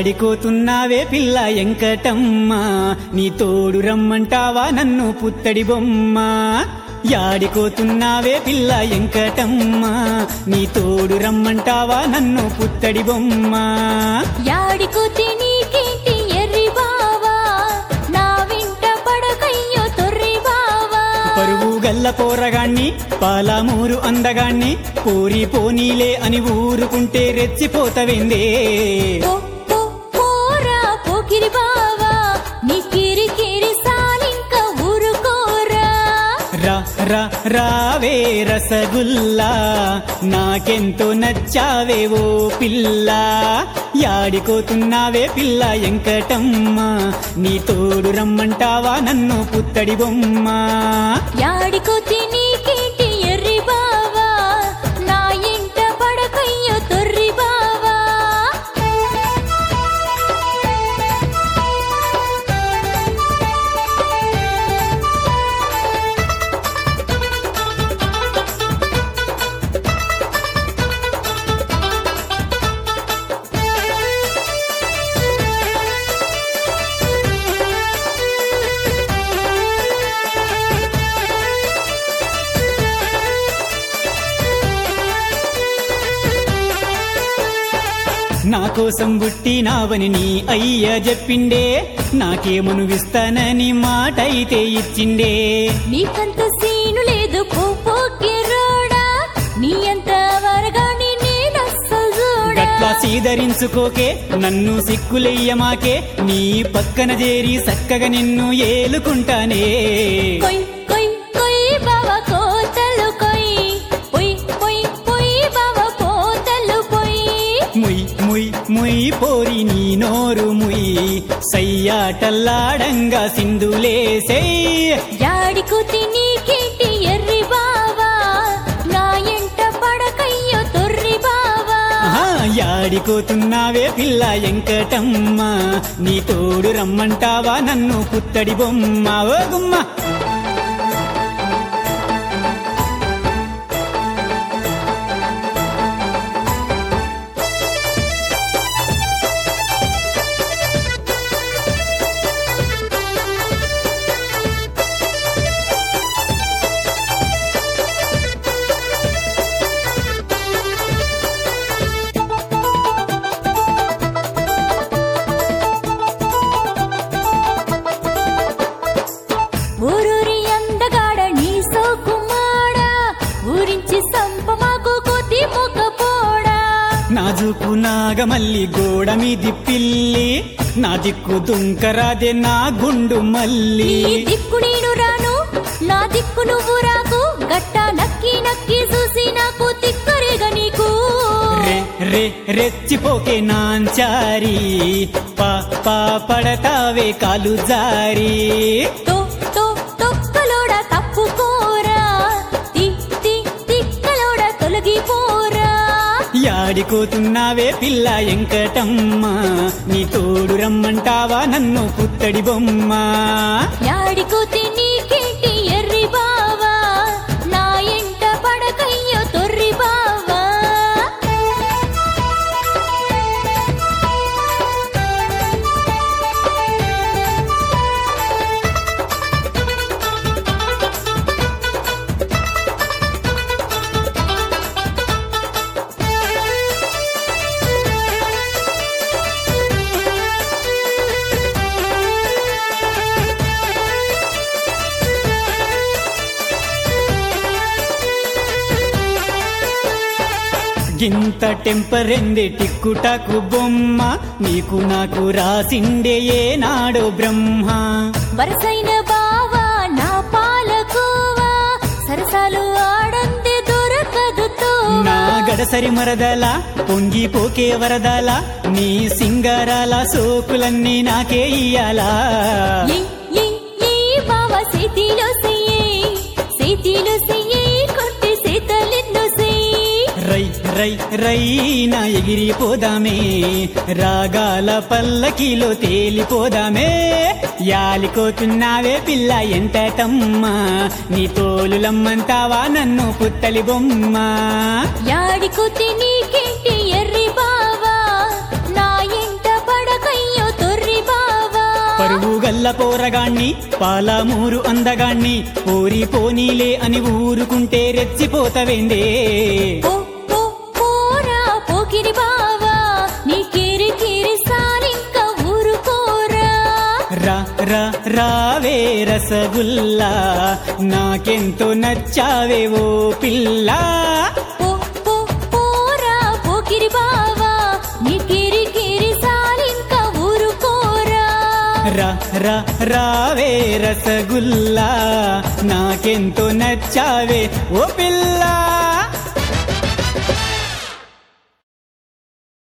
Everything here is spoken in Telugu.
యాడికోతున్నావే పిల్ల ఎంకటమ్మ నీ తోడు రమ్మంటావా నన్ను పుత్తడి బొమ్మ యాడికోతున్నావే పిల్ల ఎంకటమ్మ నీ తోడు రమ్మంటావా నన్ను పుత్తడి బొమ్మ యాడికోతే నీకేంటి ఎర్రి బావా నా వెంట పడకయ్యో తొర్రి బావా పరువు గల్ల పోరగాణ్ణి పాలమూరు అందగాణ్ణి పోరి పోనీలే అని ఊరుకుంటే రెచ్చిపోతవేందే పో, పో, పోరా పోకిరి బావా నీ కిరి కిరి సాలింక ఊరుకోరా రా రా రావే రసగుల్లా నాకెంతో నచ్చావే ఓ పిల్ల యాడికోతున్నావే పిల్ల ఎంకటమ్మ నీ తోడు రమ్మంటావా నన్ను పుత్తడి బొమ్మ యాడికోతే నీకేంటి ఎర్రి బావా నా ఎంట పడకయ్యో తొర్రి బావా నా కోసం పుట్టినావని నీ అయ్య చెప్పిండే నాకేమనువిస్తానని మాట అయితే ఇచ్చిండే నీకంత సీను లేదు పో పోకిరోడా నీ అంత వరగాని నేనస్సలు చూడా గట్లా సీదరించుకోకే నన్ను సిక్కులెయ్యమాకే నీ పక్కన చేరి చక్కగా నిన్ను ఏలుకుంటానే కొయ్ కొయ్ కొయ్ బావ కోతలు కొయ్ పొయ్ పొయ్ పొయ్ బావ కోతలు పొయ్ ముయ్ ముయ్ ముయ్ పోరి నీ నోరు ముయ్ సయ్యాటల్లాడంగా సింధులేసే యాడికుతి నీకేంటి ఎర్రి బావా నా ఎంట పడకయ్యో తొర్రి బావా యాడికోతున్నావే పిల్ల ఎంకటమ్మ నీ తోడు రమ్మంటావా నన్ను పుత్తడి బొమ్మ ఓ గుమ్మ ఊరూరి అందగాడ నీ సోకుమాడా ఊరించి సంప మాకు కొద్ది మొక్కపోడా నాజుకు నాగమల్లి గోడ మీది పిల్లి నా దిక్కు దుంకరాదే నా గుండు మల్లి నీ దిక్కు నేను రాను నా దిక్కు నువ్వు రాకు గట్ట నక్కి నక్కి చూసి నాకు తిక్కరేగా నీకు రే రే రెచ్చిపోకే నాంచారి పా పా పడతావే కాలు జారి తో తో తొక్కలోడ తప్పుకోరా తి తి తిక్కలోడ తొలగిపోరా యాడికోతున్నావే పిల్ల ఎంకటమ్మ నీ తోడు రమ్మంటావా నన్ను పుత్తడి బొమ్మ యాడికోతే నీకేంటి ఎర్రి బావా నా ఎంట పడకయ్యో తొర్రి బావా గింత టెంపరెందే టిక్కుటాకు బొమ్మ నీకు నాకు రాసిండే ఏనాడో బ్రహ్మ వరసైన బావా నా పాలకోవా సరసాలు ఆడందే దొరకదు నా తోవా గడసరి మరదల పొంగిపోకే వరదల నీ సింగారాల సోకులన్నీ నాకే ఇయ్యాలా ఏ ఏ ఏ బావా చేతిలో సెయ్యి చేతిలో సెయ్యి కొట్టి చేతలెన్నో సెయ్యి రై రై రై నా ఎగిరిపోదామే రాగాల పల్లకిలో తేలిపోదామే యాలికోతున్నావే పిల్ల ఎంతటమ్మ నీ తోలులమ్మంటావా నన్ను పుత్తలి బొమ్మ యాడికొత్తి నీకేంటి ఎర్రి బావా నా ఎంట పడక గల్ల పోరగాణ్ణి పాలమూరు అందగాణ్ణి పోరి పోనీలే అని ఊరుకుంటే రెచ్చిపోతవేందే పో పో పోరా పోకిరి బావా నీ కిరి కిరి సాలింక ఊరుకోరా రా రా రావే రసగుల్లా నాకెంతో నచ్చావే ఓ పిల్ల పో పో పోరా పోకిరి బావా నీ కిరి కిరి సాలింక ఊరుకోరా రా రా రావే రసగుల్లా నాకెంతో నచ్చావే ఓ పిల్ల